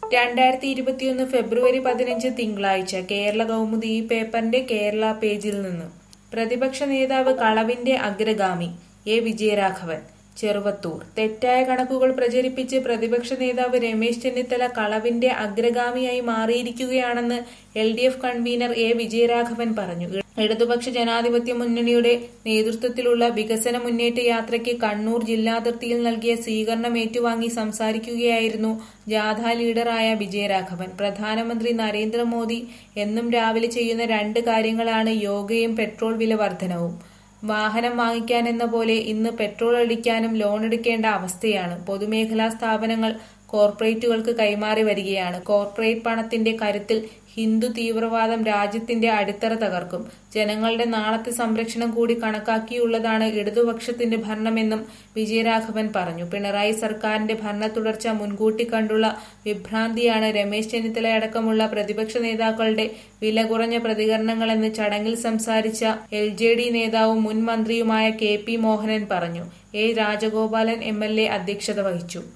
രണ്ടായിരത്തി ഇരുപത്തിയൊന്ന് ഫെബ്രുവരി പതിനഞ്ച് തിങ്കളാഴ്ച കേരള കൗമുദി ഈ പേപ്പറിന്റെ കേരള പേജിൽ നിന്ന് പ്രതിപക്ഷ നേതാവ് കളവിന്റെ അഗ്രഗാമി എ വിജയരാഘവൻ ചെറുവത്തൂർ തെറ്റായ കണക്കുകൾ പ്രചരിപ്പിച്ച് പ്രതിപക്ഷ നേതാവ് രമേശ് ചെന്നിത്തല കളവിന്റെ അഗ്രഗാമിയായി മാറിയിരിക്കുകയാണെന്ന് L D F convenor A Vijayaraghavan പറഞ്ഞു ഇടതുപക്ഷ ജനാധിപത്യ മുന്നണിയുടെ നേതൃത്വത്തിലുള്ള വികസന മുന്നേറ്റ യാത്രയ്ക്ക് കണ്ണൂർ ജില്ലാതിർത്തിയിൽ നൽകിയ സ്വീകരണം ഏറ്റുവാങ്ങി സംസാരിക്കുകയായിരുന്നു ജാഥ ലീഡറായ വിജയരാഘവൻ പ്രധാനമന്ത്രി നരേന്ദ്രമോദി എന്നും രാവിലെ ചെയ്യുന്ന രണ്ട് കാര്യങ്ങളാണ് യോഗയും പെട്രോൾ വില വർധനവും വാഹനം വാങ്ങിക്കാനെന്ന പോലെ ഇന്ന് പെട്രോൾ അടിക്കാനും ലോൺ എടുക്കേണ്ട അവസ്ഥയാണ് പൊതുമേഖലാ സ്ഥാപനങ്ങൾ കോർപ്പറേറ്റുകൾക്ക് കൈമാറി വരികയാണ് കോർപ്പറേറ്റ് പണത്തിന്റെ കരുത്തിൽ ഹിന്ദു തീവ്രവാദം രാജ്യത്തിന്റെ അടിത്തറ തകർക്കും ജനങ്ങളുടെ നാളത്തെ സംരക്ഷണം കൂടി കണക്കാക്കിയുള്ളതാണ് ഇടതുപക്ഷത്തിന്റെ ഭരണമെന്നും വിജയരാഘവൻ പറഞ്ഞു പിണറായി സർക്കാരിന്റെ ഭരണ തുടർച്ച മുൻകൂട്ടി കണ്ടുള്ള വിഭ്രാന്തിയാണ് രമേശ് ചെന്നിത്തലയടക്കമുള്ള പ്രതിപക്ഷ നേതാക്കളുടെ വില കുറഞ്ഞ പ്രതികരണങ്ങളെന്ന് ചടങ്ങിൽ സംസാരിച്ച എൽ ജെ ഡി നേതാവും മുൻ മന്ത്രിയുമായ കെ പി മോഹനൻ പറഞ്ഞു A Rajagopalan M L A അധ്യക്ഷത വഹിച്ചു